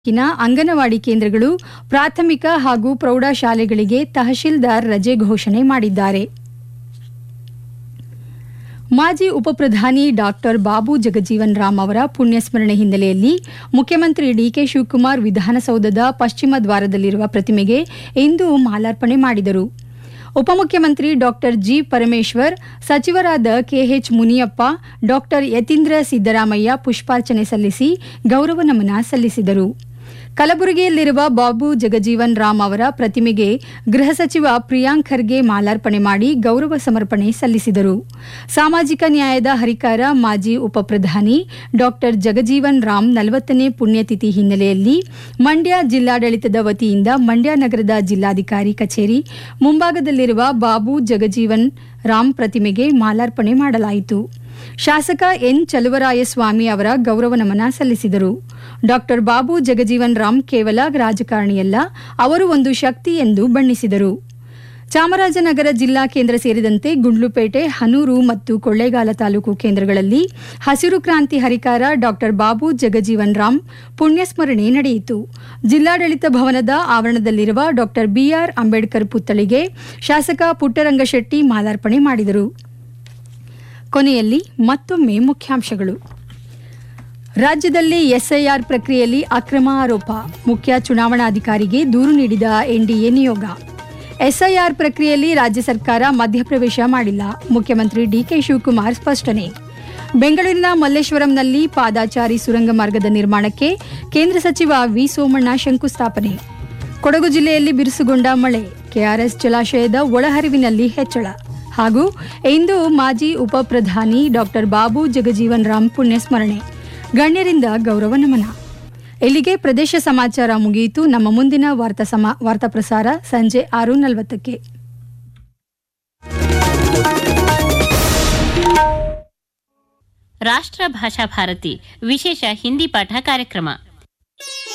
ತಾಲೂಕಿನ ಅಂಗನವಾಡಿ ಕೇಂದ್ರಗಳು ಪ್ರಾಥಮಿಕ ಹಾಗೂ ಪ್ರೌಢಶಾಲೆಗಳಿಗೆ ತಹಶೀಲ್ದಾರ್ ರಜೆ ಘೋಷಣೆ ಮಾಡಿದ್ದಾರೆ ಮಾಜಿ ಉಪಪ್ರಧಾನಿ ಡಾಕ್ಟರ್ ಬಾಬು ಜಗಜೀವನ್ ರಾಮ್ ಅವರ ಪುಣ್ಯಸ್ಮರಣೆ ಹಿನ್ನೆಲೆಯಲ್ಲಿ ಮುಖ್ಯಮಂತ್ರಿ ಡಿಕೆ ಶಿವಕುಮಾರ್ ವಿಧಾನಸೌಧದ ಪಶ್ಚಿಮ ದ್ವಾರದಲ್ಲಿರುವ ಪ್ರತಿಮೆಗೆ ಇಂದು ಮಾಲಾರ್ಪಣೆ ಮಾಡಿದರು ಉಪಮುಖ್ಯಮಂತ್ರಿ ಡಾಕ್ಟರ್ ಜಿ ಪರಮೇಶ್ವರ್ ಸಚಿವರಾದ ಕೆಎಚ್ ಮುನಿಯಪ್ಪ ಡಾಕ್ಟರ್ ಯತೀಂದ್ರ ಸಿದ್ದರಾಮಯ್ಯ ಪುಷ್ಪಾರ್ಚನೆ ಸಲ್ಲಿಸಿ ಗೌರವ ನಮನ ಸಲ್ಲಿಸಿದರು ಕಲಬುರಗಿಯಲ್ಲಿರುವ ಬಾಬು ಜಗಜೀವನ್ ರಾಮ್ ಅವರ ಪ್ರತಿಮೆಗೆ ಗೃಹ ಸಚಿವ ಪ್ರಿಯಾಂಕ್ ಖರ್ಗೆ ಮಾಲಾರ್ಪಣೆ ಮಾಡಿ ಗೌರವ ಸಮರ್ಪಣೆ ಸಲ್ಲಿಸಿದರು ಸಾಮಾಜಿಕ ನ್ಯಾಯದ ಹರಿಕಾರ ಮಾಜಿ ಉಪಪ್ರಧಾನಿ ಡಾಕ್ಟರ್ ಜಗಜೀವನ್ ರಾಮ್ ನಲವತ್ತನೇ ಪುಣ್ಯತಿಥಿ ಹಿನ್ನೆಲೆಯಲ್ಲಿ ಮಂಡ್ಯ ಜಿಲ್ಲಾಡಳಿತದ ವತಿಯಿಂದ ಮಂಡ್ಯ ನಗರದ ಜಿಲ್ಲಾಧಿಕಾರಿ ಕಚೇರಿ ಮುಂಭಾಗದಲ್ಲಿರುವ ಬಾಬು ಜಗಜೀವನ್ ರಾಮ್ ಪ್ರತಿಮೆಗೆ ಮಾಲಾರ್ಪಣೆ ಮಾಡಲಾಯಿತು ಶಾಸಕ ಎನ್ ಚಲುವರಾಯಸ್ವಾಮಿ ಅವರ ಗೌರವ ನಮನ ಸಲ್ಲಿಸಿದರು ಡಾಕ್ಟರ್ ಬಾಬು ಜಗಜೀವನ್ ರಾಮ್ ಕೇವಲ ರಾಜಕಾರಣಿಯಲ್ಲ ಅವರು ಒಂದು ಶಕ್ತಿ ಎಂದು ಬಣ್ಣಿಸಿದರು ಚಾಮರಾಜನಗರ ಜಿಲ್ಲಾ ಕೇಂದ್ರ ಸೇರಿದಂತೆ ಗುಂಡ್ಲುಪೇಟೆ ಹನೂರು ಮತ್ತು ಕೊಳ್ಳೇಗಾಲ ತಾಲೂಕು ಕೇಂದ್ರಗಳಲ್ಲಿ ಹಸಿರು ಕ್ರಾಂತಿ ಹರಿಕಾರ ಡಾಕ್ಟರ್ ಬಾಬು ಜಗಜೀವನ್ ರಾಮ್ ಪುಣ್ಯಸ್ಮರಣೆ ನಡೆಯಿತು ಜಿಲ್ಲಾಡಳಿತ ಭವನದ ಆವರಣದಲ್ಲಿರುವ ಡಾಕ್ಟರ್ ಬಿಆರ್ ಅಂಬೇಡ್ಕರ್ ಪುತ್ಥಳಿಗೆ ಶಾಸಕ ಪುಟ್ಟರಂಗಶೆಟ್ಟಿ ಮಾಲಾರ್ಪಣೆ ಮಾಡಿದರು ಕೊನೆಯಲ್ಲಿ ಮತ್ತೊಮ್ಮೆ ಮುಖ್ಯಾಂಶಗಳು ರಾಜ್ಯದಲ್ಲಿ ಎಸ್ಐಆರ್ ಪ್ರಕ್ರಿಯೆಯಲ್ಲಿ ಅಕ್ರಮ ಆರೋಪ ಮುಖ್ಯ ಚುನಾವಣಾಧಿಕಾರಿಗೆ ದೂರು ನೀಡಿದ ಎನ್ಡಿಎ ನಿಯೋಗ ಎಸ್ಐಆರ್ ಪ್ರಕ್ರಿಯೆಯಲ್ಲಿ ರಾಜ್ಯ ಸರ್ಕಾರ ಮಧ್ಯಪ್ರವೇಶ ಮಾಡಿಲ್ಲ ಮುಖ್ಯಮಂತ್ರಿ ಡಿಕೆ ಶಿವಕುಮಾರ್ ಸ್ಪಷ್ಟನೆ ಬೆಂಗಳೂರಿನ ಮಲ್ಲೇಶ್ವರಂನಲ್ಲಿ ಪಾದಾಚಾರಿ ಸುರಂಗ ಮಾರ್ಗದ ನಿರ್ಮಾಣಕ್ಕೆ ಕೇಂದ್ರ ಸಚಿವ ವಿ ಸೋಮಣ್ಣ ಶಂಕುಸ್ಥಾಪನೆ ಕೊಡಗು ಜಿಲ್ಲೆಯಲ್ಲಿ ಬಿರುಸುಗೊಂಡ ಮಳೆ ಕೆಆರ್ಎಸ್ ಜಲಾಶಯದ ಒಳಹರಿವಿನಲ್ಲಿ ಹೆಚ್ಚಳ ಹಾಗೂ ಇಂದು ಮಾಜಿ ಉಪ ಪ್ರಧಾನಿ ಡಾಕ್ಟರ್ ಬಾಬು ಜಗಜೀವನ್ ರಾಮ್ ಪುಣ್ಯಸ್ಮರಣೆ ಗಣ್ಯರಿಂದ ಗೌರವ ನಮನ ಇಲ್ಲಿಗೆ ಪ್ರದೇಶ ಸಮಾಚಾರ ಮುಗಿಯಿತು ನಮ್ಮ ಮುಂದಿನ ವಾರ್ತಾ ಸಮ ವಾರ್ತಾ ಪ್ರಸಾರ ಸಂಜೆ ಆರು ನಲವತ್ತಕ್ಕೆ ರಾಷ್ಟ್ರ ಭಾಷಾ ಭಾರತಿ ವಿಶೇಷ ಹಿಂದಿ ಪಾಠ ಕಾರ್ಯಕ್ರಮ